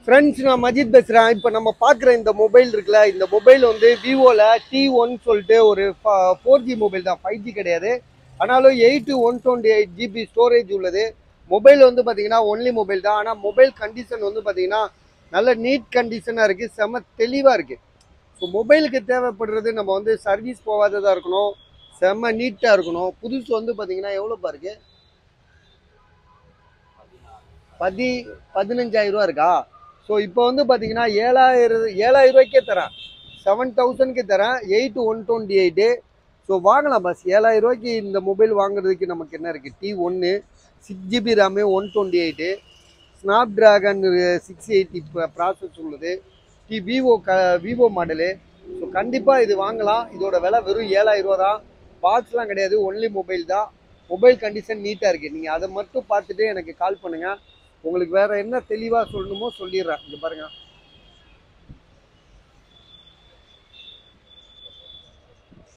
friends நான் மஜித் பேசுகிறேன் இப்போ நம்ம பார்க்குற இந்த மொபைல் இருக்குல்ல இந்த மொபைல் வந்து விவோவில் டி ஒன் சொல்லிட்டு ஒரு ஃபோர் ஜி மொபைல் தான் ஃபைவ் ஜி கிடையாது ஆனாலும் eight two one twenty eight GB storage உள்ளது மொபைல் வந்து பார்த்தீங்கன்னா ஒன்லி மொபைல் தான் ஆனால் மொபைல் கண்டிஷன் வந்து பார்த்தீங்கன்னா நல்ல நீட் கண்டிஷனாக இருக்குது செம தெளிவாக இருக்குது ஸோ மொபைலுக்கு தேவைப்படுறது நம்ம வந்து சர்வீஸ் போகாததாக இருக்கணும் செம்ம நீட்டாக இருக்கணும் புதுசு வந்து பார்த்தீங்கன்னா எவ்வளோப்பா இருக்கு பதி பதினஞ்சாயிரம் ரூபா இருக்கா ஸோ இப்போ வந்து பார்த்தீங்கன்னா ஏழாயிரம் ஏழாயிரம் ரூபாய்க்கே தரேன் செவன் தௌசண்ட்க்கு தரேன் eight one twenty eight so வாங்கலாம் பஸ் ஏழாயிரம் ரூபாய்க்கு இந்த மொபைல் வாங்குறதுக்கு நமக்கு என்ன இருக்குது டி ஒன்று six GB RAM one twenty eight Snapdragon six eighty process உள்ளது டி விவோ க விவோ மாடலு ஸோ கண்டிப்பாக இது வாங்கலாம் இதோட விலை வெறும் ஏழாயிரம் ரூபா தான் பாக்ஸ்லாம் கிடையாது ஒன்லி மொபைல் தான் மொபைல் கண்டிஷன் நீட்டாக இருக்குது நீங்கள் அதை மட்டும் பார்த்துட்டு எனக்கு கால் பண்ணுங்கள் உங்களுக்கு வேறு என்ன தெளிவாக சொல்லணுமோ சொல்லிடுறேன் இங்கே பாருங்கள்